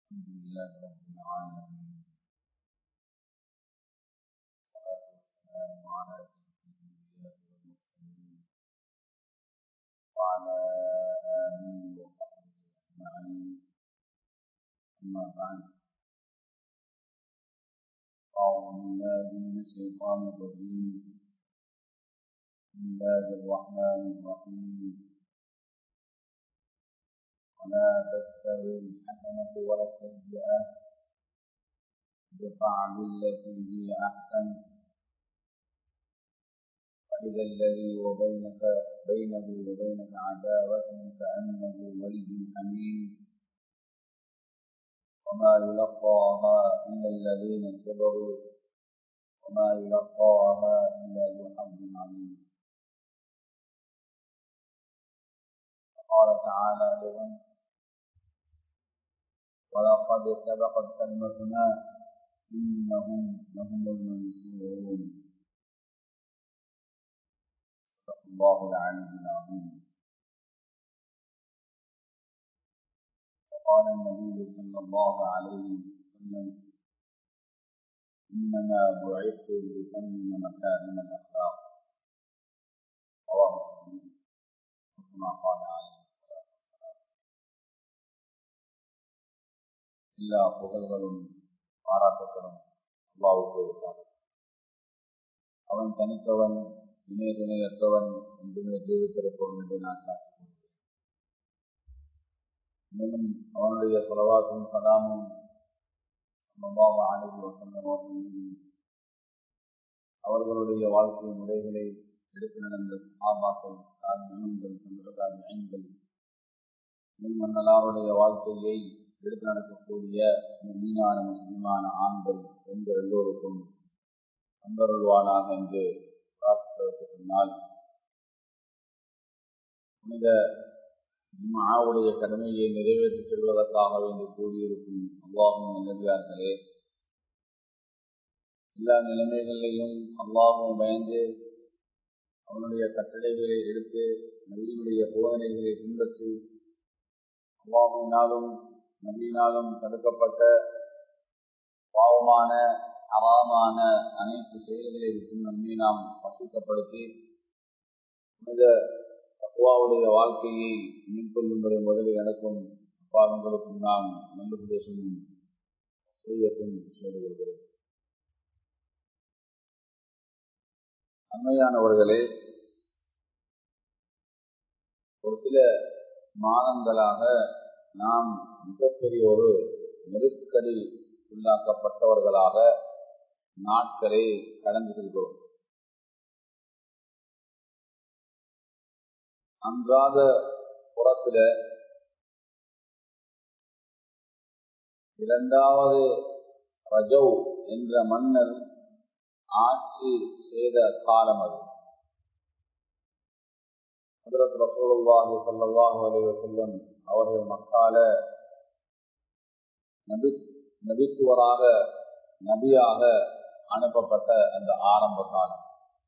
الحمد لله رب العالمين والصلاة والسلام على أشرف الأنبياء والمرسلين وعلى آله وصحبه أجمعين أما بعد أعوذ بالله من الشيطان الرجيم بسم الله الرحمن الرحيم ولا تستوي الحسنة ولا السيئة ادفع بالتي هي أحسن فإذا الذي وبينك بينه وبينك عداوة كأنه ولي حميم وما يلقاها إلا الذين صبروا وما يلقاها إلا ذو حظ عظيم قال تعالى أيضا ولقد سبقت كلمتنا إنهم لهم المنصورون صدق الله العلي العظيم وقال النبي صلى الله عليه وسلم إنما بعثت لأتمم مكارم الأخلاق رواه مسلم كما قال عليه الصلاة والسلام எல்லா புகழ்களும் பாராட்டுகளும் அல்லாவுக்கு இருக்காது அவன் தனித்தவன் இணை துணையற்றவன் என்றுமே ஜீவித்திருப்போம் என்று நான் சாட்சி கொள்கிறேன் மேலும் அவனுடைய சொலவாக்கும் சலாமும் சம்பவம் ஆணைகள் வசந்தம் அவர்களுடைய வாழ்க்கை முறைகளை எடுத்து நடந்த ஆபாக்கள் தாமியங்கள் சந்திரகாமி ஐன்கள் மன்னலாருடைய வாழ்க்கையை எடுத்து நடக்கக்கூடிய மீனான முஸ்லிமான ஆண்கள் பெண்கள் எல்லோருக்கும் அன்பருள்வானாக என்று பிரார்த்திப்பதற்கு பின்னால் புனித ஜுமாவுடைய கடமையை நிறைவேற்றிச் செல்வதற்காக வேண்டி கூடியிருக்கும் அல்லாஹும் நல்லதார்களே எல்லா நிலைமைகளிலையும் அல்லாஹும் பயந்து அவனுடைய கட்டளைகளை எடுத்து நவீனுடைய போதனைகளை பின்பற்றி அல்லாஹினாலும் நவீனாலும் தடுக்கப்பட்ட பாவமான அறாமான அனைத்து செயல்களை விட்டு நம்மை நாம் பசுக்கப்படுத்தி புனித தக்குவாவுடைய வாழ்க்கையை மேற்கொள்ளும்படி முதலில் நடக்கும் பாவங்களுக்கும் நாம் நல்ல பிரதேசமும் சூரியத்தும் செய்து கொள்கிறேன் அண்மையானவர்களே ஒரு சில மாதங்களாக நாம் மிகப்பெரிய ஒரு நெருக்கடி உள்ளாக்கப்பட்டவர்களாக நாட்களை கடந்து செல்கிறோம் அன்றாத புறத்தில் இரண்டாவது ரஜவ் என்ற மன்னர் ஆட்சி செய்த காலம் அது ஹதரத் ரசூலுல்லாஹி ஸல்லல்லாஹு அலைஹி வஸல்லம் அவர்கள் மக்கால நபி நபித்துவராக நபியாக அனுப்பப்பட்ட அந்த ஆரம்ப காலம்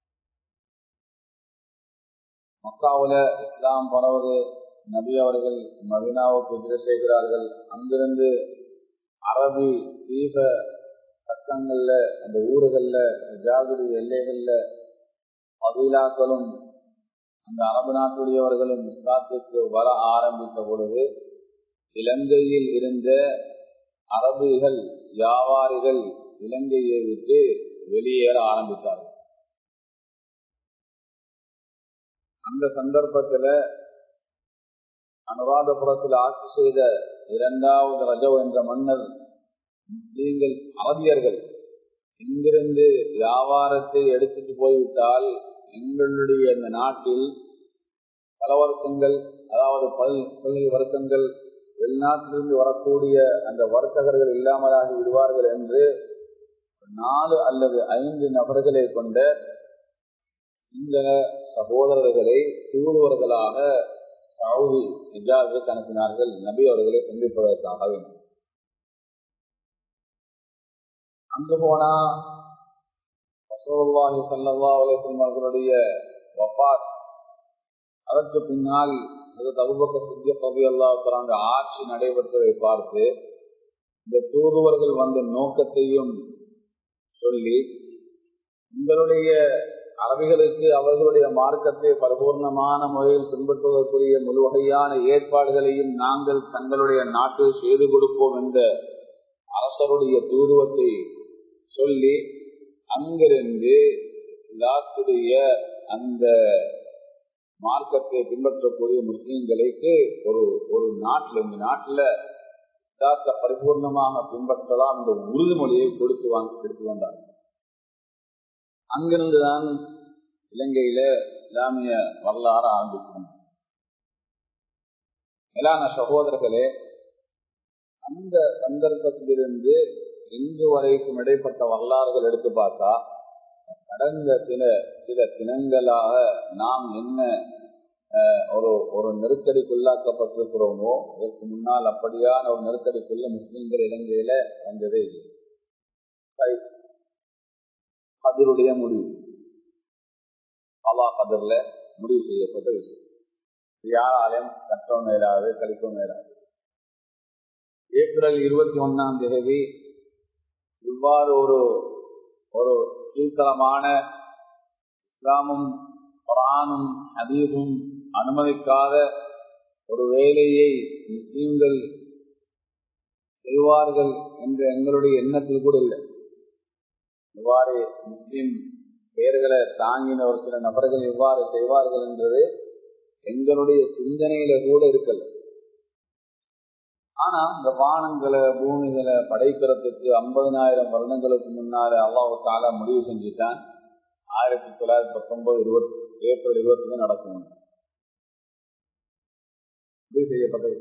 மக்காவுல இஸ்லாம் பரவது நபி அவர்கள் மதினாவுக்கு எதிர செய்கிறார்கள் அங்கிருந்து அரபி தீப சட்டங்கள்ல அந்த ஊர்கள்ல ஜாகுடி எல்லைகள்ல பதிலாக்களும் அந்த அரபு நாட்டுடையவர்களும் இஸ்லாத்துக்கு வர ஆரம்பித்த பொழுது இலங்கையில் இருந்த அரபுகள் வியாபாரிகள் இலங்கையை விட்டு வெளியேற ஆரம்பித்தார்கள் அந்த சந்தர்ப்பத்தில் அனுராதபுரத்தில் ஆட்சி செய்த இரண்டாவது ரஜவ் என்ற மன்னர் முஸ்லீம்கள் அரபியர்கள் இங்கிருந்து வியாபாரத்தை எடுத்துட்டு போய்விட்டால் எங்களுடைய இந்த நாட்டில் பல வர்க்கங்கள் அதாவது பல் பல்கை வர்க்கங்கள் வெளிநாட்டிலிருந்து வரக்கூடிய அந்த வர்த்தகர்கள் இல்லாமலாகி விடுவார்கள் என்று நாலு அல்லது ஐந்து நபர்களை கொண்ட இந்த சகோதரர்களை தூதுவர்களாக சவுதி நிஜாவுக்கு அனுப்பினார்கள் நபி அவர்களை சந்திப்பதற்காக வேண்டும் அங்கு போனா ரசூலுல்லாஹி ஸல்லல்லாஹு அலைஹி வஸல்லம் அவர்களுடைய வஃபாத் அதற்கு பின்னால் அது தகுபக்க சித்திய கவி அல்லா ஆட்சி நடைபெற்றதை பார்த்து இந்த தூதுவர்கள் வந்த நோக்கத்தையும் சொல்லி உங்களுடைய அரபிகளுக்கு அவர்களுடைய மார்க்கத்தை பரிபூர்ணமான முறையில் பின்பற்றுவதற்குரிய முழு வகையான ஏற்பாடுகளையும் நாங்கள் தங்களுடைய நாட்டில் செய்து கொடுப்போம் என்ற அரசருடைய தூதுவத்தை சொல்லி அங்கிருந்து இஸ்லாத்துடைய அந்த மார்க்கத்தை பின்பற்றக்கூடிய முஸ்லீம்களுக்கு ஒரு ஒரு நாட்டில் இந்த நாட்டில் இஸ்லாத்தை பரிபூர்ணமாக பின்பற்றலாம் என்ற உறுதிமொழியை கொடுத்து வாங்க எடுத்து வந்தார் அங்கிருந்துதான் இலங்கையில இஸ்லாமிய வரலாறு ஆரம்பிக்கணும் மேலான சகோதரர்களே அந்த சந்தர்ப்பத்திலிருந்து இன்று வரைக்கும் இடைப்பட்ட வரலாறுகள் எடுத்து பார்த்தா கடந்த சில சில தினங்களாக நாம் என்ன ஒரு ஒரு நெருக்கடிக்குள்ளாக்கப்பட்டிருக்கிறோமோ இதற்கு முன்னால் அப்படியான ஒரு நெருக்கடிக்குள்ள முஸ்லிம்கள் இலங்கையில வந்ததே இல்லை கதிருடைய முடிவு அல்லா கதிரில் முடிவு செய்யப்பட்ட விஷயம் யாராலையும் கற்றோம் மேலாது கழிக்கவும் மேலாது ஏப்ரல் இருபத்தி ஒன்னாம் தேதி இவ்வாறு ஒரு ஒரு கீழ்த்தரமான இஸ்லாமும் குரானும் ஹதீஸும் அனுமதிக்காத ஒரு வேலையை முஸ்லீம்கள் செய்வார்கள் என்ற எங்களுடைய எண்ணத்தில் கூட இல்லை இவ்வாறு முஸ்லிம் பெயர்களை தாங்கின ஒரு சில நபர்கள் இவ்வாறு செய்வார்கள் என்றது எங்களுடைய சிந்தனையில கூட இருக்கல ஆனா இந்த வானங்களை பூமிகளை படைக்கிறதுக்கு ஐம்பதனாயிரம் வருடங்களுக்கு முன்னால அல்லாவுக்காக முடிவு செஞ்சுட்டான் ஆயிரத்தி தொள்ளாயிரத்தி பத்தொன்பது இருபத்தி ஏப்ரல் இருபத்தி நடக்கும் முடிவு செய்யப்பட்டது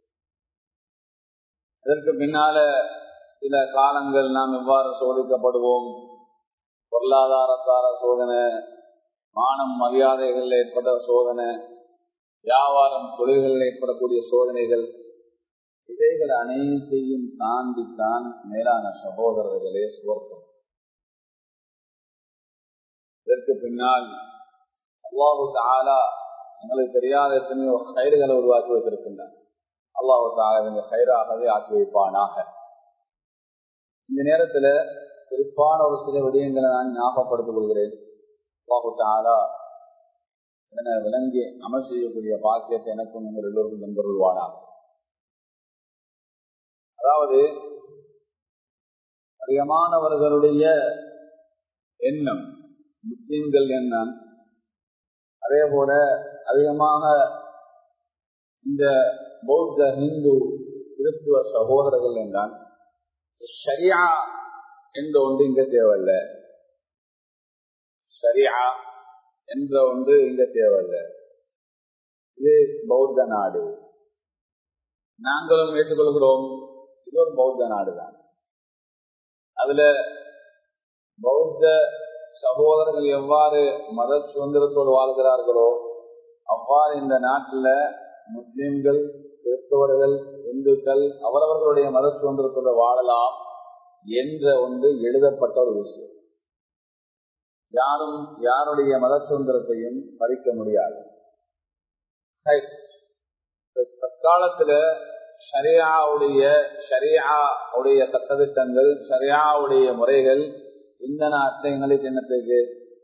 இதற்கு பின்னால சில காலங்கள் நாம் எவ்வாறு சோதிக்கப்படுவோம் பொருளாதாரத்தார சோதனை மானம் மரியாதைகள் ஏற்பட்ட சோதனை வியாபாரம் தொழில்களில் ஏற்படக்கூடிய சோதனைகள் இவைகள் அனைத்தையும் தாண்டித்தான் மேலான சகோதரர்களே சுவர்க்கம் இதற்கு பின்னால் அல்லாஹு தாலா எங்களுக்கு தெரியாத எத்தனையோ கயிறுகளை உருவாக்கி வைத்திருக்கின்றான் அல்லாஹு தாலா இந்த கயிறாகவே ஆக்கி வைப்பானாக இந்த நேரத்துல குறிப்பான ஒரு சில விடயங்களை நான் ஞாபகப்படுத்திக் கொள்கிறேன் அல்லாஹு தாலா என விளங்கி அமல் செய்யக்கூடிய பாக்கியத்தை எனக்கும் நீங்கள் எல்லோருக்கும் தந்தருள்வானாக அதாவது அதிகமானவர்களுடைய எண்ணம் முஸ்லிம்கள் எண்ணம் அதே போல அதிகமாக இந்த பௌத்த ஹிந்து கிறிஸ்துவ சகோதரர்கள் என்றால் ஷரியா என்ற ஒன்று இங்க தேவையில்ல ஷரியா என்ற ஒன்று இங்க தேவையில்ல இது பௌத்த நாடு நாங்களும் ஏற்றுக்கொள்கிறோம் இது ஒரு பௌத்த நாடு தான் அதுல பௌத்த சகோதரர்கள் எவ்வாறு மத சுதந்திரத்தோடு வாழ்கிறார்களோ அவ்வாறு இந்த நாட்டில் முஸ்லிம்கள் கிறிஸ்தவர்கள் இந்துக்கள் அவரவர்களுடைய மத சுதந்திரத்தோடு வாழலாம் என்ற ஒன்று எழுதப்பட்ட ஒரு விஷயம் யாரும் யாருடைய மத சுதந்திரத்தையும் பறிக்க முடியாது தற்காலத்துல ஷரியாவுடைய ஷரியாவுடைய சட்டத்திட்டங்கள் ஷரியாவுடைய முறைகள் இந்த நாட்டை எங்களுக்கு என்னத்துக்கு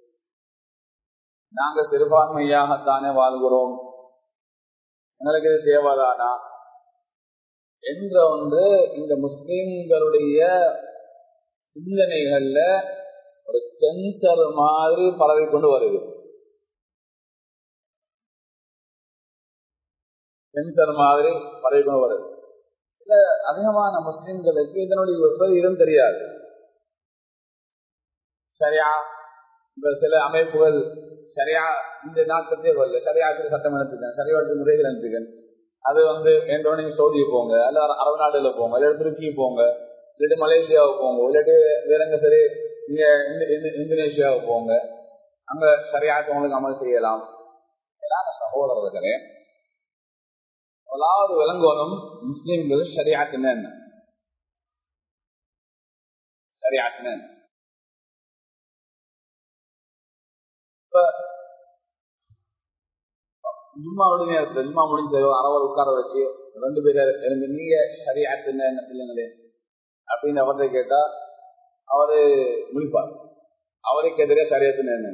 நாங்க சிறுபான்மையாகத்தானே வாழ்கிறோம் எங்களுக்கு இது தேவைதானா என்ற ஒன்று இந்த முஸ்லிம்களுடைய சிந்தனைகள்ல ஒரு சென்சர் மாதிரி பரவி கொண்டு வருது சென்சர் மாதிரி பரவி கொண்டு வருது சில அதிகமான முஸ்லிம்களுக்கு இதனுடைய விபரீதம் தெரியாது சரியா இப்ப சில அமைப்புகள் சரியா இந்த நாட்டத்தே வரல சரியாக்கு சட்டம் எடுத்துக்கேன் சரியாட்டு முறைகள் எடுத்துக்கேன் அது வந்து வேண்டவன நீங்க சவுதிக்கு போங்க அல்ல அரபு நாடுல போங்க இல்லாட்டி துருக்கி போங்க இல்லாட்டி மலேசியாவுக்கு போங்க இல்லாட்டி வேற எங்க சரி நீங்க இந்தோனேஷியாவுக்கு போங்க அங்க சரியாக உங்களுக்கு அமல் செய்யலாம் எல்லார சகோதரர்களே முதலாவது விளங்கணும் முஸ்லிம்கள் சரியாக்குன்னு என்ன சரியாக்குன்னு என்ன இப்ப ஜும்மாவுடைய நேரத்தில் ஜும்மா முடிஞ்ச அரவர் உட்கார வச்சு ரெண்டு பேரை எனக்கு நீங்க சரியாக்குன்னு என்ன சொல்லுங்களே அப்படின்னு அவர்கிட்ட கேட்டா அவரு முடிப்பார் அவருக்கு எதிரே சரியத்தின் என்ன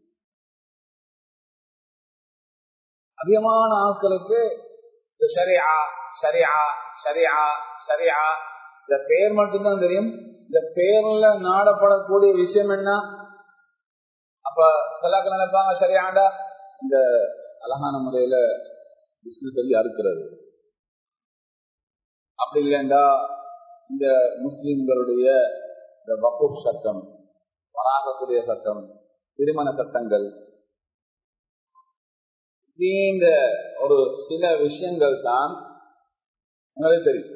அதிகமான ஆட்களுக்கு இந்த சரியா சரியா சரியா சரியா இந்த பெயர் மட்டும்தான் தெரியும் இந்த பெயர்ல நாடப்படக்கூடிய விஷயம் என்ன அப்ப சிலாக்க நினைப்பாங்க சரியாண்டா இந்த அழகான முறையில விஷ்ணு சொல்லி அறுக்கிறது அப்படி இல்லைண்டா இந்த முஸ்லிம்களுடைய இந்த வக்கூப் சட்டம் வராகக்கூடிய சட்டம் திருமண சட்டங்கள் இந்த ஒரு சில விஷயங்கள் தான் எங்களுக்கு தெரியும்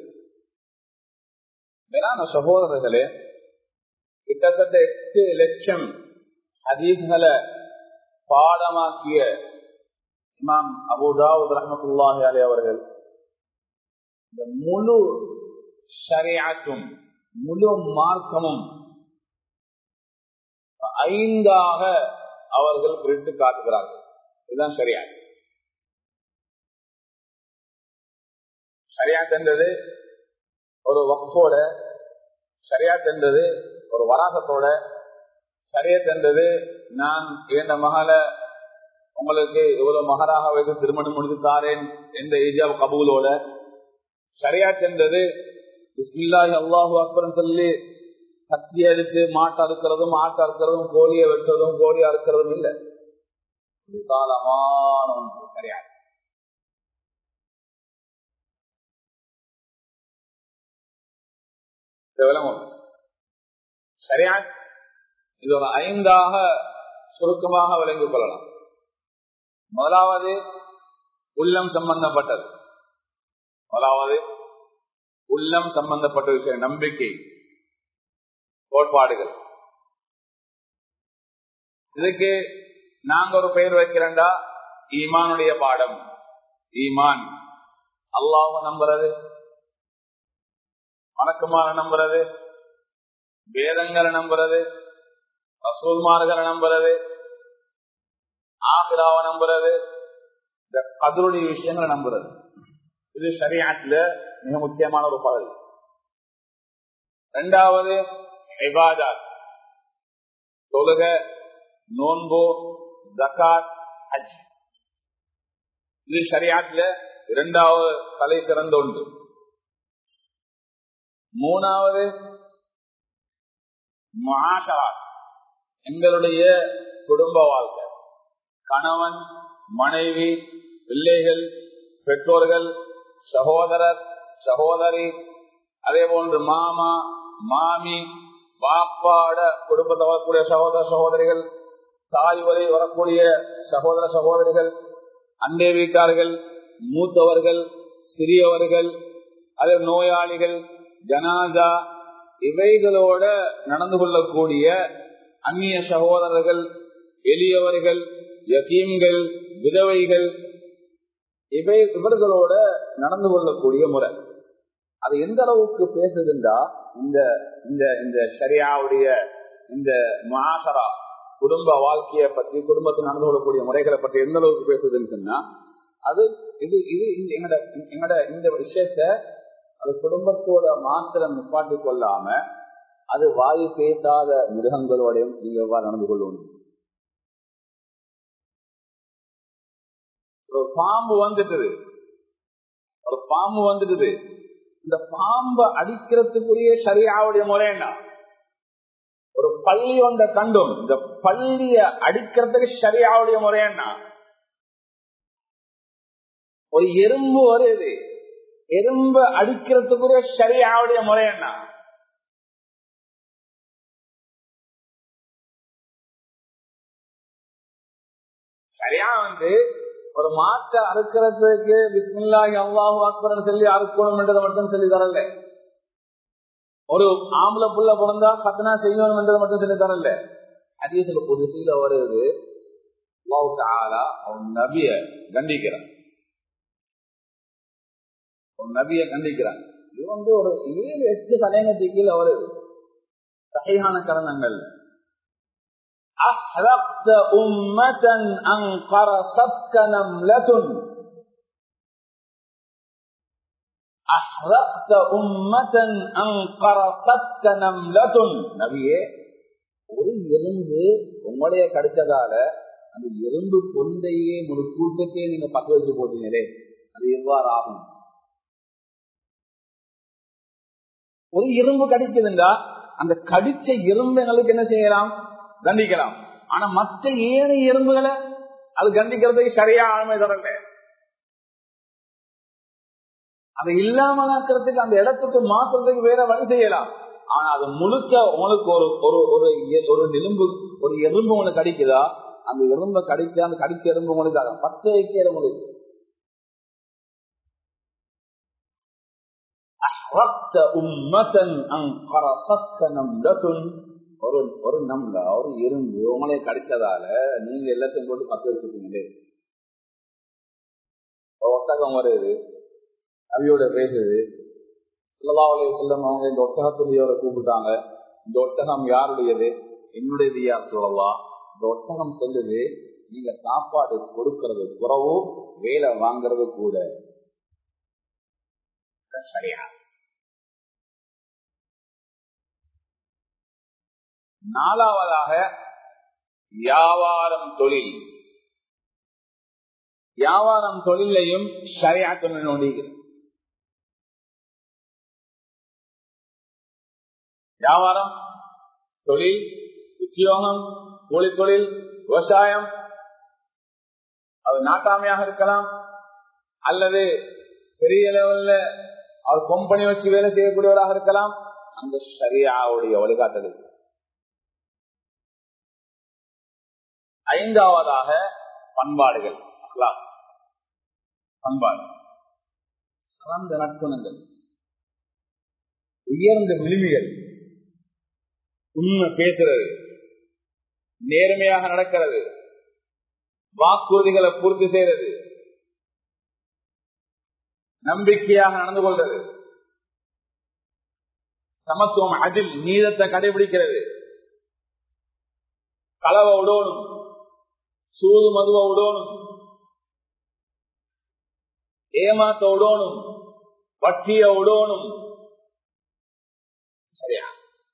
மேலான சகோதரர்களே கிட்டத்தட்ட எட்டு லட்சம் ஹதீஸ்களை பாடமாக்கிய இமாம் அபுதாவுத் ரஹமத்துல்லாஹி அலி அவர்கள் இந்த முழு ஷரியாத்தும் முழு மார்க்கமும் ஐந்தாக அவர்கள் பிரித்து காட்டுகிறார்கள் இதுதான் சரியா சரியாத் என்றது ஒரு வக்ஃபோட சரியாத் என்றது ஒரு வராசத்தோட சரியத் என்றது நான் இரண்ட மகளை உங்களுக்கு இவ்வளவு மகராக வைத்து திருமணம் முடித்து தாரேன் என்ற ஏஜாப் கபூலோட சரியாத் என்றது பிஸ்மில்லாஹி அல்லாஹு அக்பர் சொல்லி கத்தி எடுத்து மாட்டை அறுக்கிறதும் ஆட்டை அறுக்கிறதும் கோழியை வெட்டுறதும் கோழியை அறுக்கிறதும் இல்லை விசாலமான ஒன்று சரியாது விளங்கும் சரியா இது ஒரு ஐந்தாக சுருக்கமாக விளங்கிக் கொள்ளலாம் முதலாவது உள்ளம் சம்பந்தப்பட்டது முதலாவது உள்ளம் சம்பந்தப்பட்ட விஷயம் நம்பிக்கை கோட்பாடுகள் இதுக்கு நாங்க ஒரு பெயர் வைக்கிறேன்டா ஈமானுடைய பாடம் ஈமான் அல்லாஹ் நம்புறது வணக்கமாக நம்புறது வேதங்களை நம்புறது ரசூல்மார்களை நம்புறது ஆகிராவை நம்புறது இந்த கதருடைய விஷயங்களை நம்புறது இது சரியாத்துல மிக முக்கியமான ஒரு பகுதி இரண்டாவது இபாதாத் தொழுக நோன்பு ஜக்காத் ஹஜ் இது சரியாத்துல இரண்டாவது தலை சிறந்த ஒன்று மூணாவது மகாசராத் எங்களுடைய குடும்ப வாழ்க்கை கணவன் மனைவி பிள்ளைகள் பெற்றோர்கள் சகோதரர் சகோதரி அதே போன்று மாமா மாமி பாப்பாட குடும்பத்தை வரக்கூடிய சகோதர சகோதரிகள் தாய் வரை வரக்கூடிய சகோதர சகோதரிகள் அண்டை வீட்டார்கள் மூத்தவர்கள் சிறியவர்கள் அதே நோயாளிகள் ஜனாதா இவைகளோட நடந்து கொள்ளக்கூடிய அந்நிய சகோதரர்கள் எளியவர்கள் யகீம்கள் விதவைகள் இவை இவர்களோட நடந்து கொள்ளக்கூடிய முறை அது எந்த அளவுக்கு பேசுதுண்டா இந்த இந்த இந்த ஷரியாவுடைய இந்த மாசரா குடும்ப வாழ்க்கையை பற்றி குடும்பத்தில் நடந்து கொள்ளக்கூடிய முறைகளை பற்றி எந்த அளவுக்கு பேசுதுன்னு சொன்னா அது இது இது எங்கட எங்கட இந்த விஷயத்த அது குடும்பத்தோட மாத்திரம் நிப்பாட்டி கொள்ளாம அது வாயு பேசாத மிருகங்களோடையும் நீங்க எவ்வாறு நடந்து கொள்ளணும் ஒரு பாம்பு வந்துட்டுது ஒரு பாம்பு வந்துட்டுது இந்த பாம்பை அடிக்கிறதுக்குரிய சரியாவுடைய முறை என்ன ஒரு பள்ளி ஒன்ற கண்டும் இந்த பள்ளிய அடிக்கிறதுக்கு சரியாவுடைய முறை என்ன ஒரு எறும்பு வருது எறும்பு அடிக்கிறதுக்குரிய சரியாவுடைய முறை என்ன சரியா வந்து ஒரு மாட்டை அறுக்கிறதுக்கு பிஸ்மில்லாஹி அல்லாஹு அக்பர் சொல்லி அறுக்கணும் என்றதை மட்டும் சொல்லி தரல ஒரு ஆம்பளை புள்ள பிறந்தா கத்தனா செய்யணும் என்றதை மட்டும் சொல்லி தரல அதீசில புதுசில வருது அவன் நபிய கண்டிக்கிறான் ஒரு நபிய கண்டிக்கிறான் இது வந்து ஒரு ஏழு எட்டு தலையங்கத்துக்கு கீழே வருது சகையான கரணங்கள் أحرقت أمة أنقرصتك نملة அஹ்ரக்த உம்மதன் அன்கரசத்க நம்லதுன் நபியே ஒரு எறும்பு உங்களைய கடிச்சதால அந்த எறும்பு பொந்தையே ஒரு கூட்டத்தையே நீங்க பக்க வச்சு போட்டீங்களே அது எவ்வாறு ஆகும் ஒரு எறும்பு கடிக்குதுண்டா அந்த கடிச்ச எறும்புகளுக்கு என்ன செய்யலாம் தண்டிக்கலாம் ஆனா மற்ற ஏழை எறும்புகளை அது கண்டிக்கிறதுக்கு சரியா ஆழ்மை தொடரல அதை இல்லாமலாக்கிறதுக்கு அந்த இடத்துக்கு மாற்றுறதுக்கு வேற வழி செய்யலாம் ஆனா அது முழுக்க உங்களுக்கு ஒரு ஒரு ஒரு ஒரு எலும்பு ஒரு எறும்பு உங்களுக்கு கடிக்குதா அந்த எறும்பை கடிக்க அந்த கடிச்ச எறும்பு உங்களுக்கு அதை பத்து வைக்கிற உங்களுக்கு ஒரு ஒரு நம்ல ஒரு எறும்பு உங்களே கடிச்சதால நீங்க எல்லாத்தையும் போட்டு பத்து வச்சுட்டீங்களே ஒட்டகம் வருது அவியோட பேசுது சொல்லலாவலே செல்லம் அவங்க இந்த ஒட்டகத்துடையோட கூப்பிட்டாங்க இந்த ஒட்டகம் யாருடையது என்னுடையது யார் சொல்லலாம் இந்த ஒட்டகம் சொல்லுது நீங்க சாப்பாடு கொடுக்கறது குறவோ வேலை வாங்கறது கூட சரியா நாலாவதாக வியாபாரம் தொழில் வியாபாரம் தொழிலையும் சரியாக்கணும் நோண்டிகிறது வியாபாரம் தொழில் உத்தியோகம் கூலி தொழில் விவசாயம் அது நாட்டாமையாக இருக்கலாம் அல்லது பெரிய லெவல்ல அவர் கம்பெனி வச்சு வேலை செய்யக்கூடியவராக இருக்கலாம் அந்த சரியாவுடைய வழிகாட்டல் ஐந்தாவதாக பண்பாடுகள் பண்பாடு சிறந்த நட்புணங்கள் உயர்ந்த விளிமிகள் உண்மை பேசுறது நேர்மையாக நடக்கிறது வாக்குறுதிகளை பூர்த்தி செய்யறது நம்பிக்கையாக நடந்து கொள்றது சமத்துவம் அதில் நீதத்தை கடைபிடிக்கிறது களவை விடணும் சூது மதுவை விடணும் ஏமாத்த விடணும் வட்டிய விடணும் சரியா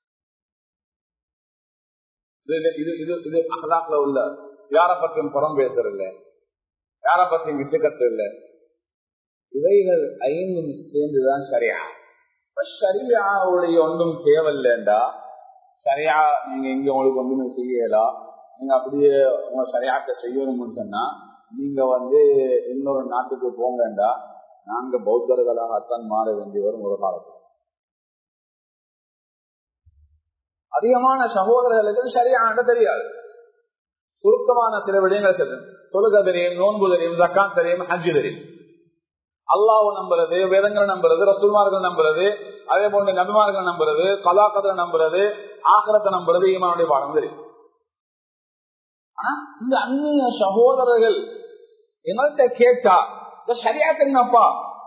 இது இது இது இது அகலாக்ல உள்ள யார பற்றியும் புறம் பேசுறதில்ல யார பற்றியும் விட்டுக்கத்து இல்ல இவைகள் ஐந்தும் சேர்ந்துதான் சரியா சரியாவுடைய ஒன்றும் தேவையில்லைண்டா சரியா நீங்க இங்க உங்களுக்கு ஒன்றுமே செய்யலாம் நீங்க அப்படியே உங்க சரியாக்க செய்யணும்னு சொன்னா நீங்க வந்து இன்னொரு நாட்டுக்கு போங்கண்டா நாங்க பௌத்தர்களாகத்தான் மாற வேண்டி வரும் ஒரு காலத்தில் அதிகமான சகோதரர்களுக்கு சரியான தெரியாது சுருக்கமான சில விடயங்கள் தெரியும் தொழுக தெரியும் நோன்பு தெரியும் ஜக்கான் தெரியும் ஹஜ்ஜு தெரியும் அல்லாஹ் நம்புறது வேதங்களை நம்புறது ரசூல்மார்கள் நம்புறது அதே போன்ற நபிமார்கள் நம்புறது கலாக்கத்தை நம்புறது ஆகரத்தை நம்புறது ஈமானுடைய பாடம் தெரியும் ஆனா இந்த அந்நிய சகோதரர்கள் எங்கள்கிட்ட கேட்டா சரியா தெரியுமாப்பா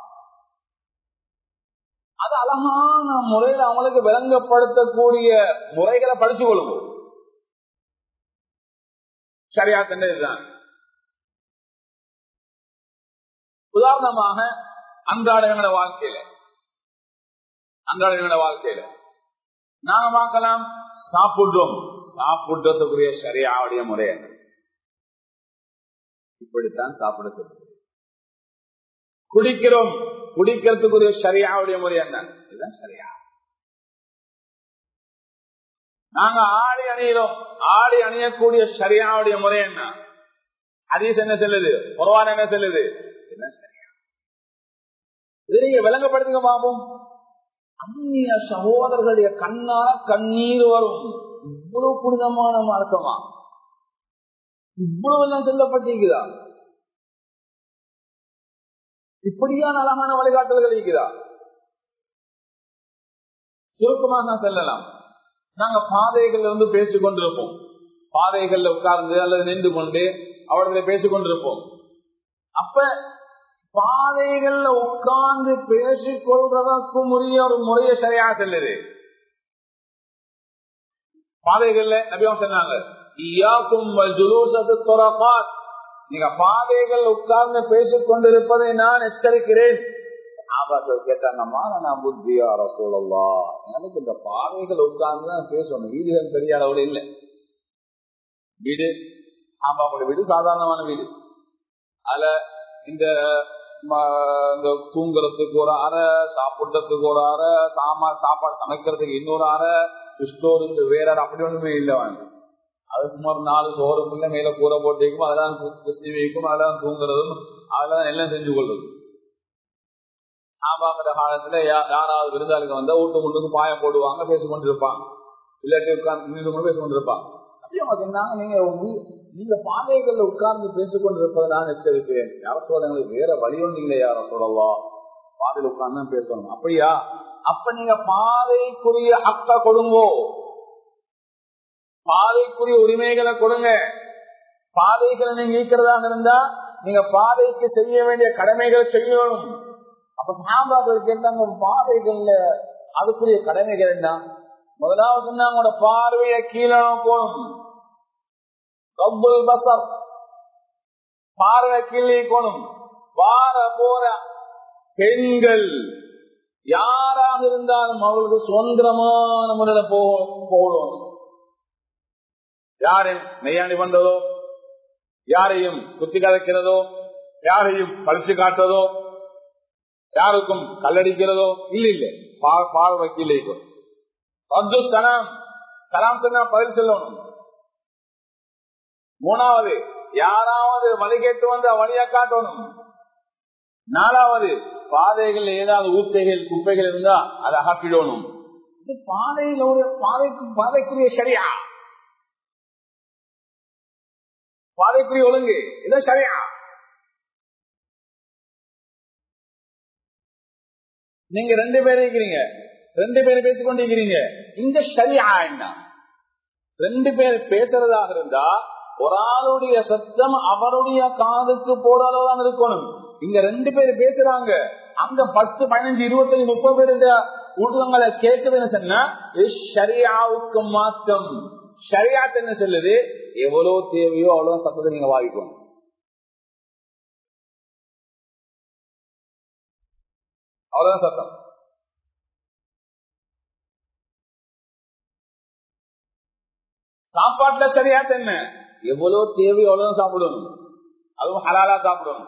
அது அழகான முறையில் அவங்களுக்கு விளங்கப்படுத்தக்கூடிய முறைகளை படிச்சு கொள்வோம் சரியா தந்ததுதான் உதாரணமாக அன்றாட வாழ்க்கையில அன்றாட வாழ்க்கையில நாங்க பார்க்கலாம் சாப்பிடுறோம் சாப்பிடுறதுக்குரிய சரியாவுடைய முறை என்ன இப்படித்தான் சாப்பிட குடிக்கிறோம் குடிக்கிறதுக்குரிய சரியாவுடைய முறை என்ன இதுதான் சரியா நாங்க ஆடி அணியிறோம் ஆடி அணியக்கூடிய சரியாவுடைய முறை என்ன அதீஸ் என்ன செல்லுது குறவான் என்ன செல்லுது இதுதான் சரியா இது நீங்க விளங்கப்படுத்துங்க பாப்போம் அந்நிய சகோதரர்களுடைய கண்ணால கண்ணீர் வரும் இவ்வளவு புனிதமான மார்க்கமா இவ்வளவு எல்லாம் சொல்லப்பட்டிருக்குதா இப்படியான அழகான வழிகாட்டல்கள் இருக்கிறா சுருக்கமாக செல்லலாம் நாங்க பாதைகள்ல இருந்து பேசிக் கொண்டிருப்போம் பாதைகள்ல உட்கார்ந்து அல்லது நின்று கொண்டு அவர்களை பேசிக் கொண்டிருப்போம் அப்ப பாதைகள்ல உட்கார்ந்து பேசிக் கொள்றதற்கும் உரிய ஒரு முறையை சரியா செல்லுது பாதைகள்ல நபியம் சொன்னாங்க நீங்க பாதைகள் உட்கார்ந்து பேசிக் கொண்டிருப்பதை நான் எச்சரிக்கிறேன் சாபாக்கள் கேட்டாங்கம்மா நான் புத்தியா ரசோலல்லா எனக்கு இந்த பாதைகள் உட்கார்ந்து தான் பேசணும் வீடுகள் பெரிய அளவுல இல்லை வீடு சாபாவோட வீடு சாதாரணமான வீடு அதுல இந்த இந்த தூங்குறதுக்கு ஒரு அறை சாப்பிடுறதுக்கு ஒரு அறை சாமான் சாப்பாடு சமைக்கிறதுக்கு இன்னொரு அறை ஸ்டோருக்கு வேற அப்படி ஒண்ணுமே இல்லை வாங்க அது சுமார் நாலு சோறும் இல்லை மேல கூரை போட்டு வைக்கும் அதெல்லாம் குஸ்தி வைக்கும் அதெல்லாம் தூங்குறதும் அதெல்லாம் எல்லாம் செஞ்சு கொள்வது ஆபாங்கிற காலத்துல யாராவது விருந்தாளுக்கு வந்தா வீட்டு முட்டுக்கு பாயம் போடுவாங்க பேசிக்கொண்டு இருப்பாங்க இல்லாட்டி உட்கார்ந்து பேசிக்கொண்டு இருப்பாங்க சொன்னாங்க நீங்க நீங்க பாதைகள்ல உட்கார்ந்து பேசிக்கொண்டு இருப்பதை நான் எச்சரிக்கிறேன் யார சொல்றவங்களுக்கு வேற வழி ஒன்று இல்லை யார சொல்லலாம் பாதையில் உட்கார்ந்து தான் பேசணும் அப்படியா அப்ப நீங்க பாதைக்குரிய அக்கா கொடுங்கோ பாதைக்குரிய உரிமைகளை கொடுங்க பாதைகளை நீங்க ஈக்கிறதாக இருந்தா நீங்க பாதைக்கு செய்ய வேண்டிய கடமைகள் செய்யணும் அப்ப சாம்பாக்கள் கேட்டாங்க பாதைகள்ல அதுக்குரிய கடமைகள் என்ன முதலாவது சொன்னாங்க உங்களோட பார்வைய கீழே போகணும் பசர் பார்வை கீழே போகணும் வார போற பெண்கள் யாராக இருந்தாலும் அவர்களுக்கு சுதந்திரமான முறையில போகணும் யாரையும் நெய்யாண்டி பண்றதோ யாரையும் குத்தி கதைக்கிறதோ யாரையும் பழிச்சு காட்டுறதோ யாருக்கும் கல்லடிக்கிறதோ இல்ல இல்ல பார்வை கீழே சலாம் சலாம் சொன்னா பதில் சொல்லணும் மூணாவது யாராவது வழி கேட்டு வந்து வழியா காட்டணும் நாலாவது பாதைகள் ஏதாவது ஊத்தைகள் குப்பைகள் இருந்தா அதை அகற்றிடணும் இது பாதையில் ஒரு பாதைக்கு பாதைக்குரிய சரியா பாதைக்குரிய ஒழுங்கு இதான் சரியா நீங்க ரெண்டு பேரும் இருக்கிறீங்க ரெண்டு பேரும் பேசிக்கொண்டிருக்கிறீங்க இந்த சரியா என்ன ரெண்டு பேர் பேசுறதாக இருந்தா ஒரு ஆளுடைய சத்தம் அவருடைய காதுக்கு போற அளவுதான் இருக்கணும் இங்க ரெண்டு பேர் பேசுறாங்க அங்க பத்து பதினஞ்சு இருபத்தஞ்சு முப்பது பேர் இந்த ஊடகங்களை கேட்குதுன்னு சொன்னா ஷரியாவுக்கு மாற்றம் ஷரியாத் என்ன சொல்லுது எவ்வளவு தேவையோ அவ்வளவு சத்தத்தை நீங்க வாங்கிக்கணும் அவ்வளவுதான் சத்தம் சாப்பாட்டுல சரியாத் என்ன எவ்வளவு தேவை அவ்வளவு சாப்பிடணும் அதுவும் ஹலாலா சாப்பிடணும்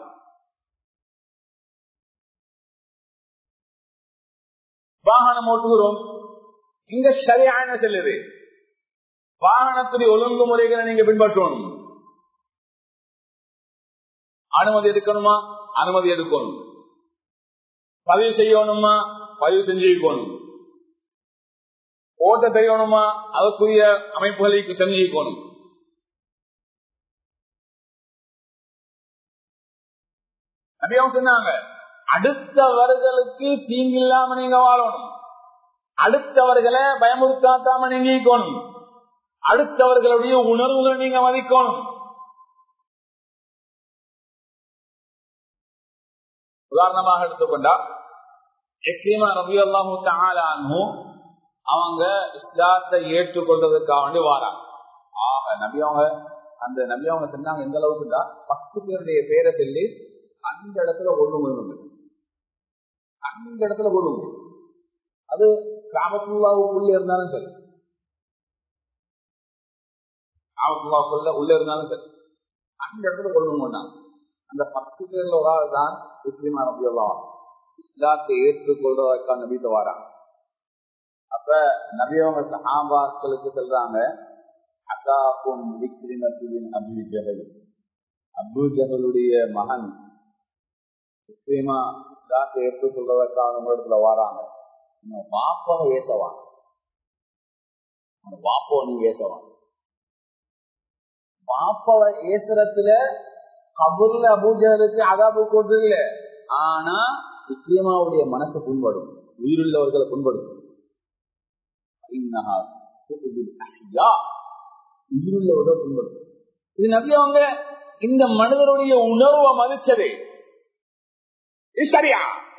வாகனம் ஓட்டுகிறோம் இங்க சரியான செல்லுது வாகனத்துடைய ஒழுங்குமுறைகளை நீங்க பின்பற்றணும் அனுமதி எடுக்கணுமா அனுமதி எடுக்கணும் பதிவு செய்யணுமா பதிவு செஞ்சிருக்கணும் ஓட்ட தெரியணுமா அதற்குரிய அமைப்புகளுக்கு தெரிஞ்சிக்கணும் அப்படியும் சொன்னாங்க அடுத்தவர்களுக்கு தீங்கில்லாம நீங்க வாழணும் அடுத்தவர்களை பயமுறுத்தாத்தாம நீங்க இருக்கணும் அடுத்தவர்களுடைய உணர்வுகளை நீங்க மதிக்கணும் உதாரணமாக எடுத்துக்கொண்டா எக்ரீமா ரவி அல்லாஹூ அவங்க இஸ்லாத்தை ஏற்றுக்கொள்றதுக்காக வேண்டி வாராங்க ஆக நபி அவங்க அந்த நபி அவங்க சொன்னாங்க எந்த அளவுக்குண்டா பத்து பேருடைய பேரை சொல்லி அந்த இடத்துல ஒண்ணு வேணும் அந்த இடத்துல ஒண்ணு அது காபத்துல்லாவுக்குள்ள இருந்தாலும் சரி காபத்துல்லாவுக்குள்ள உள்ள இருந்தாலும் சரி அந்த இடத்துல ஒண்ணு பண்ணாங்க அந்த பத்து பேர்ல ஒரு ஆள் தான் இஸ்லிமா நபியல்லா இஸ்லாத்தை ஏற்றுக்கொள்றதற்கான நபித்த வாராங்க அப்ப நபியவங்க சஹாபாக்களுக்கு சொல்றாங்க அகாக்கும் விக்ரிமத்தின் அபு ஜஹல் அபு ஜஹலுடைய மகன் இஸ்லீமா இஸ்லாத்தை ஏற்றுக்கொள்வதற்காக உங்களிடத்துல வாராங்க நீங்க வாப்பாவை ஏசவாங்க வாப்பாவை நீங்க ஏசவாங்க வாப்பாவை ஏசுறதுல கபூர்ல அபூஜலுக்கு அதாபு கொண்டு இல்ல ஆனா இஸ்லீமாவுடைய மனசு புண்படும் உயிருள்ளவர்களை புண்படும் உயிருள்ளவர்கள் புண்படும் இது நபி அவங்க இந்த மனிதருடைய உணர்வை மதிச்சது இது சரியா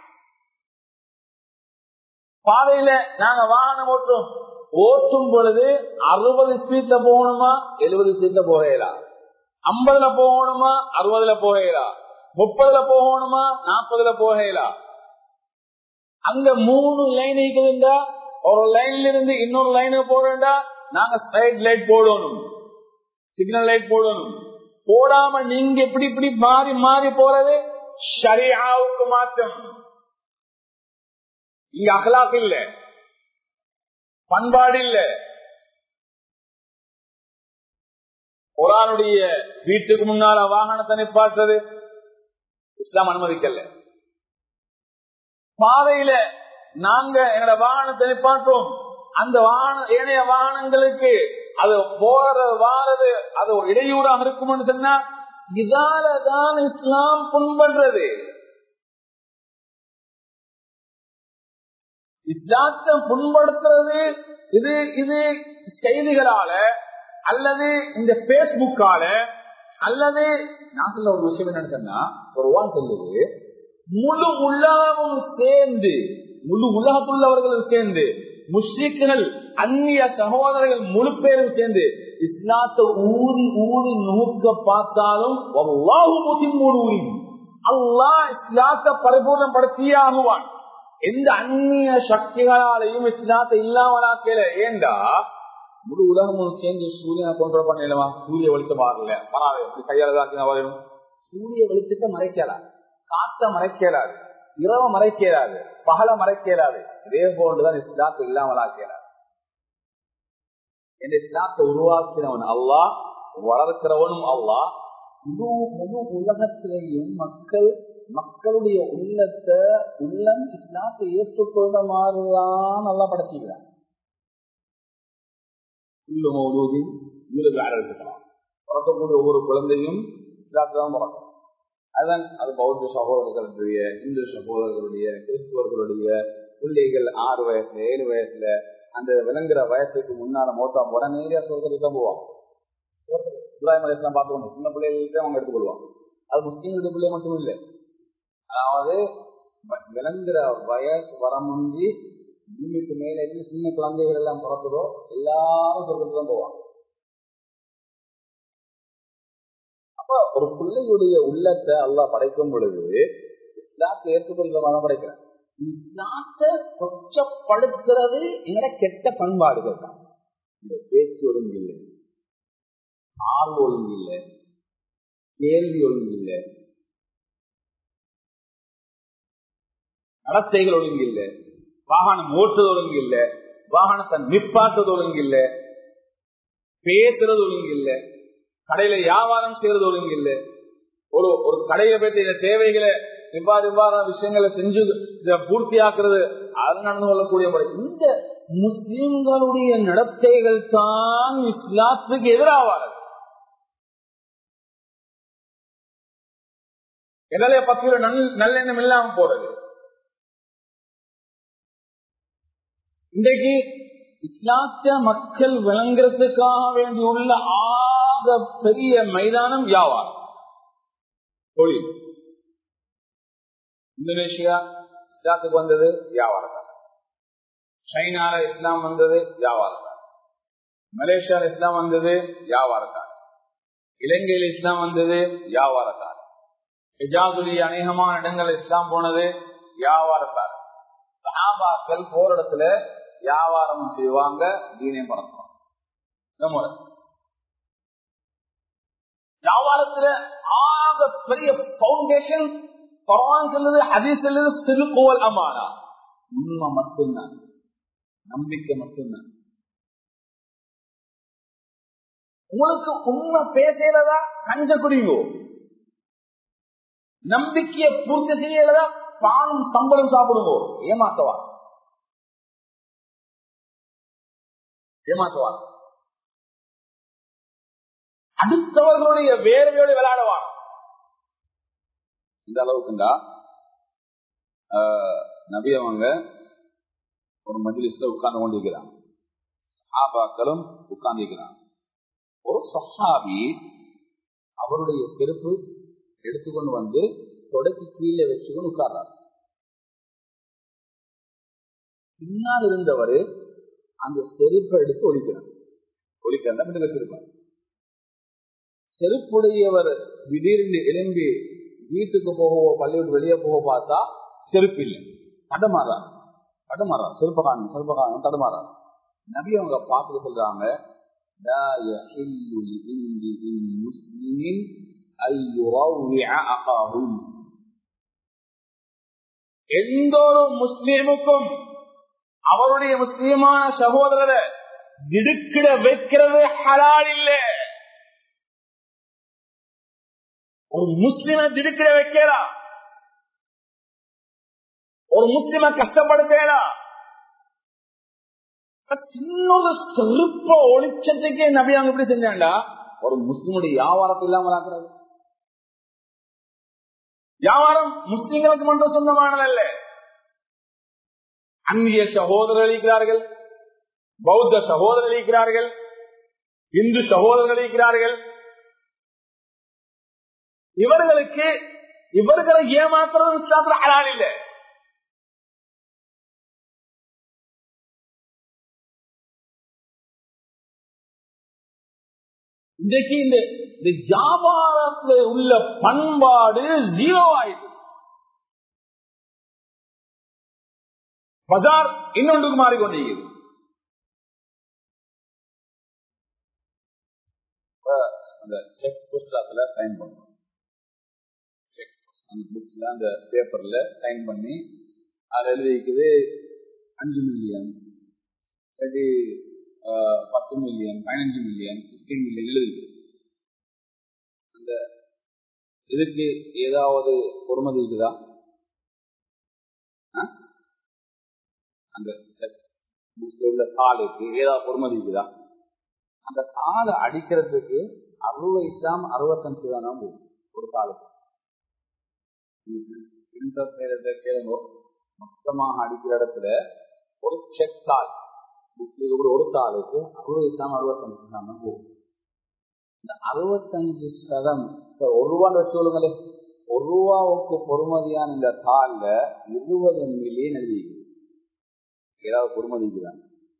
பாதையில நாங்க வாகனம் ஓட்டுறோம் ஓட்டும் பொழுது அறுபது ஸ்பீட்ல போகணுமா எழுபது ஸ்பீட்ல போகலாம் ஐம்பதுல போகணுமா அறுபதுல போகலாம் முப்பதுல போகணுமா நாற்பதுல போகலாம் அங்க மூணு லைன் இருக்குதுண்டா ஒரு லைன்ல இருந்து இன்னொரு லைன் போறேன்டா நாங்க ஸ்ட்ரைட் லைட் போடணும் சிக்னல் லைட் போடணும் போடாம நீங்க இப்படி இப்படி மாறி மாறி போறது ஷரியாவுக்கு மாற்றம் இங்க அகலாக் இல்ல பண்பாடு இல்ல குரானுடைய வீட்டுக்கு முன்னால வாகனத்தை நிப்பாட்டுறது இஸ்லாம் அனுமதிக்கல பாதையில நாங்க எங்களோட வாகனத்தை நிப்பாட்டுவோம் அந்த வாகன ஏனைய வாகனங்களுக்கு அது போறது வாரது அது ஒரு இடையூறாக இருக்கும்னு சொன்னா இதாலதான் இஸ்லாம் புண்படுறது இஸ்லாத்தை புண்படுத்துறது இது இது செய்திகளால அல்லது இந்த பேஸ்புக்கால அல்லது நான் சொல்ல ஒரு விஷயம் என்ன சொன்னா ஒரு வான் சொல்லுது முழு உலகமும் சேர்ந்து முழு உலகத்துள்ளவர்களும் சேர்ந்து முஸ்லிம்கள் அந்நிய சகோதரர்கள் முழு பேரும் சேர்ந்து இஸ்லாத்தை ஊதி ஊதி நோக்க பார்த்தாலும் ஊதி அல்லாஹ் இஸ்லாத்தை பரிபூர்ணப்படுத்தியே ஆகுவான் எந்த அந்நிய சக்திகளாலையும் இஸ்லாத்தை இல்லாமலாக்கல ஏண்டா முழு உலகமும் சேர்ந்து சூரியனை கொண்டு பண்ணலாமா சூரிய வெளிச்சம் மாறல பரவாயில்ல எப்படி கையால தான் வரையும் சூரிய வெளிச்சத்தை மறைக்கலாம் காத்த மறைக்கலாது இரவு மறைக்கலாது பகல மறைக்கலாது இதே போன்றுதான் இஸ்லாத்தை இல்லாமலாக்கலாது இந்த இஸ்லாத்தை உருவாக்கினவன் அல்லா வளர்க்கிறவனும் அல்லா முழு முழு உலகத்திலேயும் மக்கள் மக்களுடைய உள்ளத்தை உள்ளம் இஸ்லாத்தை ஏற்றுக்கொள்ள மாதிரிதான் நல்லா படைச்சிக்கிறான் உள்ள மௌலூதி வீடு ஆரம்பிக்கலாம் பிறக்கக்கூடிய ஒவ்வொரு குழந்தையும் இஸ்லாத்தை தான் பிறக்கும் அதுதான் அது பௌத்த சகோதரர்களுடைய இந்து சகோதரர்களுடைய கிறிஸ்துவர்களுடைய பிள்ளைகள் ஆறு வயசுல ஏழு வயசுல அந்த விளங்குற வயசுக்கு முன்னால மோத்தா போட நேரியா சொல்றதுக்கு தான் போவாங்க இப்ராஹிம் அலிஸ்லாம் பார்த்துக்கணும் சின்ன பிள்ளைகளுக்கு அவங்க எடுத்துக்கொள்வாங்க அது முஸ்லீம்களுடைய பிள்ளை மட்டும் இல்லை அதாவது விளங்குற வயசு வர முந்தி பூமிக்கு மேல இருந்து சின்ன குழந்தைகள் எல்லாம் பிறக்குதோ எல்லாரும் சொர்க்கத்துக்கு தான் போவாங்க அப்ப ஒரு பிள்ளையுடைய உள்ளத்தை அல்லாஹ் படைக்கும் பொழுது இஸ்லாத்தை ஏற்றுக்கொள்கிறதாக படைக்கிறார் இஸ்லாத்தை கொச்சப்படுத்துறது எங்கட கெட்ட பண்பாடுகள் தான் இந்த பேச்சு ஒழுங்கு இல்லை ஆள் ஒழுங்கு இல்லை கேள்வி ஒழுங்கு இல்லை நடத்தைகள் ஒழுங்கு இல்லை வாகனம் ஓட்டுறது ஒழுங்கு இல்லை வாகனத்தை நிப்பாட்டுறது ஒழுங்கு இல்லை பேசுறது ஒழுங்கு இல்லை கடையில வியாபாரம் செய்யறது ஒழுங்கு இல்லை ஒரு ஒரு கடையை பற்றி இந்த தேவைகளை இவ்வாறு இவ்வாறு விஷயங்களை செஞ்சு இதை பூர்த்தி ஆக்குறது அது நடந்து கொள்ளக்கூடிய முறை இந்த முஸ்லிம்களுடைய நடத்தைகள் தான் இஸ்லாத்துக்கு எதிராவார்கள் எங்களை பற்றி ஒரு நல்லெண்ணம் இல்லாம போறது இன்றைக்கு இஸ்லாத்த மக்கள் விளங்குறதுக்காக வேண்டியுள்ள ஆக பெரிய மைதானம் வியாபாரம் தொழில் இந்தோனேஷியா இஸ்லாத்துக்கு வந்தது வியாபாரத்தார் சைனால இஸ்லாம் வந்தது வியாபாரத்தார் மலேசியால இஸ்லாம் வந்தது வியாபாரத்தார் இலங்கையில் இஸ்லாம் வந்தது வியாபாரத்தார் ஹிஜாதுலி அநேகமான இடங்கள் இஸ்லாம் போனது வியாபாரத்தார் சஹாபாக்கள் போற இடத்துல வியாபாரம் செய்வாங்க தீனையும் பறக்குவாங்க வியாபாரத்துல ஆக பெரிய பவுண்டேஷன் குரான் சொல்லுது ஹதீஸ் சொல்லுது சிறுகோல் அமானா உண்மை மட்டும்தான் நம்பிக்கை மட்டும்தான் உங்களுக்கு உண்மை பேசலதா கஞ்ச குடிங்கோ நம்பிக்கையை பூர்த்தி செய்யலதா பானம் சம்பளம் சாப்பிடுங்கோ ஏமாத்தவா ஏமாத்துவார் அடுத்தவர்களுடைய வேர்வையோடு விளையாடுவார் இந்த அளவுக்குண்டா நபி அவங்க ஒரு மஜிலிஸ்ல உட்கார்ந்து கொண்டிருக்கிறாங்க சஹாபாக்களும் உட்கார்ந்திருக்கிறாங்க ஒரு சஹாபி அவருடைய செருப்பு எடுத்துக்கொண்டு வந்து தொடக்கி கீழே வச்சுக்கொண்டு உட்கார்றார் பின்னால் இருந்தவர் அந்த செருப்பை எடுத்து ஒழிக்கிறார் ஒழிக்கிறதா மட்டும் வச்சிருப்பார் செருப்புடையவர் திடீர்னு எழும்பி வீட்டுக்கு போகவோ பள்ளியோடு வெளியே போக பார்த்தா செருப்பு இல்லை தடமாறான் தடுமாறார் சிற்பகாரன் சிற்பகாரன் தடுமாறார் நபி அவங்க பார்த்துட்டு சொல்றாங்க لا يحل لامرئ مسلم أن يروع أخاه المسلم எந்த ஒரு முஸ்லீமுக்கும் அவருடைய முஸ்லீமான சகோதரரை திடுக்கிட வைக்கிறது ஹலால் இல்ல ஒரு முஸ்லிம திடுக்கிட வைக்கலாம் ஒரு முஸ்லிம கஷ்டப்படுத்தலாம் சின்னொரு செருப்ப ஒளிச்சத்துக்கே நபி அவங்க எப்படி செஞ்சாண்டா ஒரு முஸ்லிமுடைய வியாபாரத்தை இல்லாமல் ஆக்குறது வியாபாரம் முஸ்லிம்களுக்கு மட்டும் சொந்தமானதல்ல அந்நிய சகோதரர் இருக்கிறார்கள் பௌத்த சகோதரர் இருக்கிறார்கள் இந்து சகோதரர்கள் இருக்கிறார்கள் இவர்களுக்கு இவர்களை ஏமாத்துறது இஸ்லாத்துல ஹலால் இல்லை இன்றைக்கு இந்த இந்த வியாபாரத்தில் உள்ள பண்பாடு ஜீரோ ஆயிடுச்சு பஜார் இன்னொன்றுக்கு மாறிக்கொண்டிருக்கிறது அந்த செக் புஸ்தகத்துல சைன் பண்ணும் செக் அந்த புக்ஸ்ல அந்த பேப்பர்ல சைன் பண்ணி அது எழுதிக்குது அஞ்சு மில்லியன் சரி பத்து மில்லியன் பதினஞ்சு மில்லியன் பிப்டீன் மில்லியன் எழுதி அந்த இதுக்கு ஏதாவது பொறுமதி இருக்குதா அந்த புக்ஸ்ல உள்ள தாளுக்கு ஏதாவது பொறுமதி இருக்குதா அந்த தாளை அடிக்கிறதுக்கு அறுபது இஸ்லாம் அறுபத்தஞ்சு தானே ஒரு தாளுக்கு கேளுங்க மொத்தமாக அடிக்கிற இடத்துல ஒரு செக் தாள் முஸ்லீம் ஒரு தாளுக்கு அறுபது இஸ்லாம் அறுபத்தஞ்சு இஸ்லாம் தான் போகும் இந்த அறுபத்தஞ்சு சதம் ஒரு ரூபான்னு வச்சு சொல்லுங்களே ஒரு ரூபாவுக்கு பொறுமதியான இந்த தாள்ல இருபது மில்லியன் எழுதி ஏதாவது பொறுமதிக்குதான்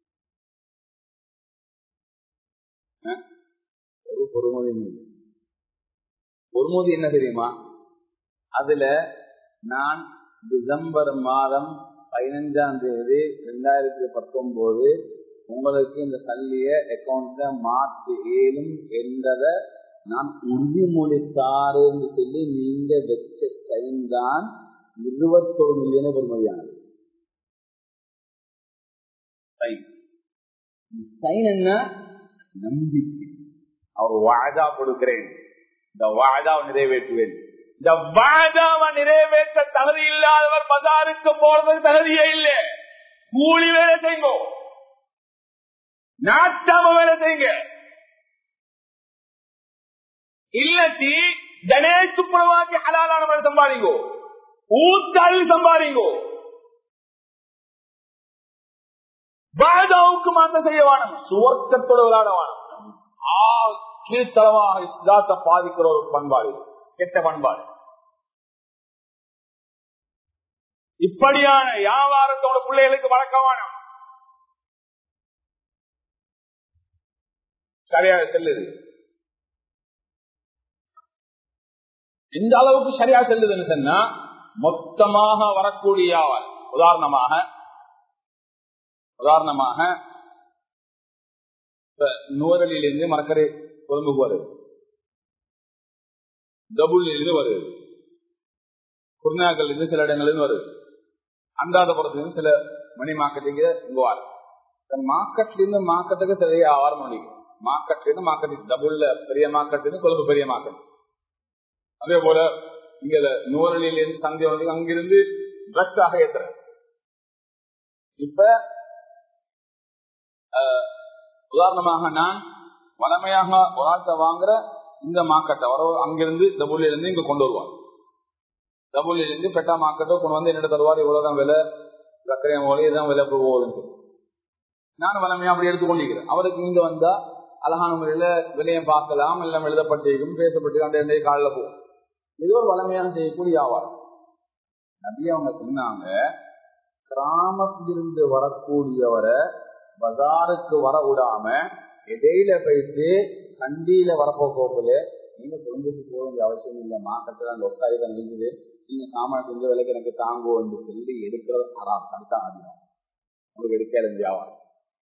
ஒரு பொறுமதி பொறுமதி என்ன தெரியுமா அதுல நான் டிசம்பர் மாதம் பதினஞ்சாம் தேதி ரெண்டாயிரத்தி பத்தொன்பது உங்களுக்கு இந்த சல்லிய அக்கௌண்ட்ல மாற்று ஏழும் என்றத நான் உறுதிமொழி தாரேன்னு சொல்லி நீங்க வச்ச சைன் தான் இருபத்தொரு மில்லியன் பொறுமதியானது சைன் என்ன நம்பிக்கை அவர் வாஜா கொடுக்கிறேன் இந்த வாஜாவை நிறைவேற்றுவேன் இந்த வாஜாவை நிறைவேற்ற தகுதி இல்லாதவர் பஜாருக்கு போறதுக்கு தகுதியே இல்லை கூலி வேலை செய்யுங்க நாட்டாம வேலை செய்யுங்க இல்லத்தி கணேஷ் சுப்புரவாக்கி ஹலாலான வேலை சம்பாதிங்கோ ஊத்தாளி சம்பாதிங்கோ பாதாவுக்கு மாற்றம் செய்ய வேணும் சுவர்க்கத்தோட விளையாட வேணும் கீழ்த்தளமாக இஸ்லாத்தை பாதிக்கிற ஒரு பண்பாடு கெட்ட பண்பாடு இப்படியான வியாபாரத்தோட பிள்ளைகளுக்கு வழக்க வேணும் சரியாக செல்லுது எந்த அளவுக்கு சரியா செல்லுதுன்னு சொன்னா மொத்தமாக வரக்கூடிய வியாபாரம் உதாரணமாக உதாரணமாக இப்ப நூறலிலிருந்து மரக்கரை கொழும்புக்கு வருது டபுள்லிருந்து வருது குருநாகல் இருந்து சில இடங்களிலிருந்து வருது அந்தாதபுரத்திலிருந்து சில மணி மார்க்கெட்டுக்கு இங்க வரும் மார்க்கெட்ல இருந்து மார்க்கெட்டுக்கு சில வியாபாரம் முடியும் மார்க்கெட்ல இருந்து மார்க்கெட் டபுள்ல பெரிய மார்க்கெட் இருந்து கொழும்பு பெரிய மார்க்கெட் அதே போல இங்க நூறலில இருந்து தந்தை வந்து அங்கிருந்து ட்ரக்ஸ் ஆக ஏத்துற இப்ப உதாரணமாக நான் வளமையாக ஒரு ஆட்டை வாங்குற இந்த மார்க்கெட்டை வர அங்கிருந்து டபுள்ல இருந்து இங்க கொண்டு வருவார் டபுள்ல இருந்து பெட்டா மார்க்கெட்டை கொண்டு வந்து என்ன தருவார் இவ்வளவுதான் விலை சர்க்கரை மொழி இதான் விலை போகுதுன்னு நான் வளமையா அப்படி எடுத்துக்கொண்டிருக்கிறேன் அவருக்கு இங்க வந்தா அழகான முறையில விலையை பார்க்கலாம் எல்லாம் எழுதப்பட்டிருக்கும் பேசப்பட்டிருக்கும் அந்த ரெண்டே காலில் போகும் இது ஒரு வளமையான செய்யக்கூடிய வியாபாரம் நபி அவங்க சொன்னாங்க கிராமத்திலிருந்து வரக்கூடியவரை பஜாருக்கு வர விடாம இடையில போயிட்டு கண்டியில வரப்போக்கோக்குல நீங்க கொழும்புக்கு போக வேண்டிய அவசியம் இல்லை மார்க்கெட்டு அந்த ஒத்தாயிரம் இருக்குது நீங்க சாமான் செஞ்ச விலைக்கு எனக்கு தாங்குவோம் சொல்லி எடுக்கிறது அறாம் அடுத்த ஆதியம் உங்களுக்கு எடுக்க வியாபாரம்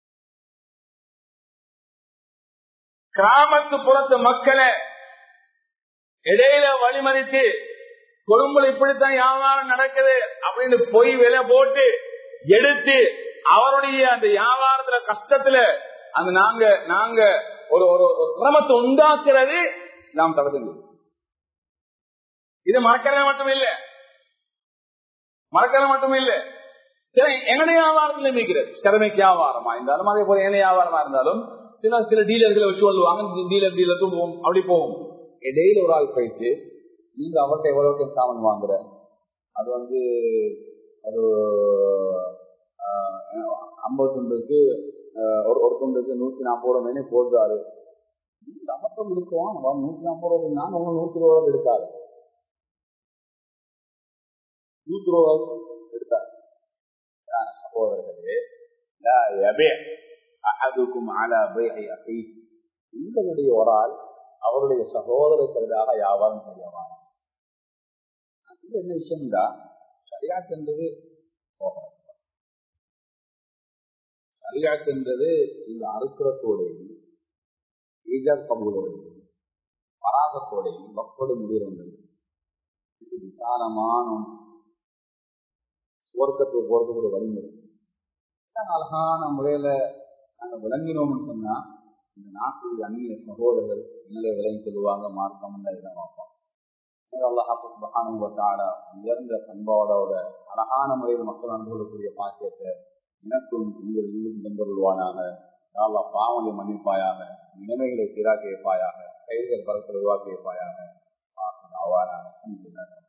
கிராமத்து புறத்து மக்களை இடையில வழிமறித்து கொழும்புல இப்படித்தான் வியாபாரம் நடக்குது அப்படின்னு பொய் விலை போட்டு எடுத்து அவருடைய அந்த வியாபாரத்துல கஷ்டத்துல அந்த நாங்க நாங்க ஒரு ஒரு ஒரு சிரமத்தை உண்டாக்குறது நாம் தகுதி இது மறக்கிறது மட்டும் இல்ல மறக்கிறது மட்டும் இல்ல சரி எங்களுடைய வியாபாரத்துல இருக்கிறது திறமைக்கு வியாபாரமா இருந்தாலும் அதே போல என்ன வியாபாரமா இருந்தாலும் சில சில டீலர்களை வச்சு சொல்லுவாங்க டீலர் டீலர் போவோம் அப்படி போவோம் இடையில ஒரு ஆள் போயிட்டு நீங்க அவர்கிட்ட எவ்வளவுக்கு சாமான் வாங்குற அது வந்து ஒரு ஐம்பது துண்டுக்கு ஒரு ஒரு துண்டுக்கு நூத்தி நாற்பது ரூபாய் மேலே போடுறாரு மட்டும் கொடுக்குவோம் நூத்தி நாற்பது ரூபாய் நான் உங்க நூத்தி இருபது ரூபாய் எடுத்தாரு நூத்தி ரூபாய் எடுத்தாரு சகோதரர்களே அதுக்கும் உங்களுடைய ஒரு ஆள் அவருடைய சகோதரத்திற்காக வியாபாரம் செய்யவான் இது என்ன விஷயம்டா சரியாக்குன்றது சரியாக்குன்றது இந்த அறுக்கிறத்தோடையும் ஈஜர் கபூலோடையும் பராசத்தோடையும் வப்படு முடிகிறது இது விசாலமான சுவர்க்கத்துக்கு போறதுக்கு ஒரு வழிமுறை அழகான முறையில நாங்க விளங்கினோம்னு சொன்னா இந்த நாட்டுடைய அந்நிய சகோதரர்கள் என்னுடைய விலையை சொல்லுவாங்க மார்க்கம் இடம் பார்ப்போம் உயர்ந்த பண்பாடோட அழகான முறையில் மக்கள் அன்பு கொள்ளக்கூடிய பாக்கியத்தை எனக்கும் உங்கள் இன்னும் தந்துள்வானாக நல்லா பாவனை மன்னிப்பாயாக நிலைமைகளை சீராக்கி வைப்பாயாக கைகள் பரத்தில் உருவாக்கி வைப்பாயாக அவ்வாறான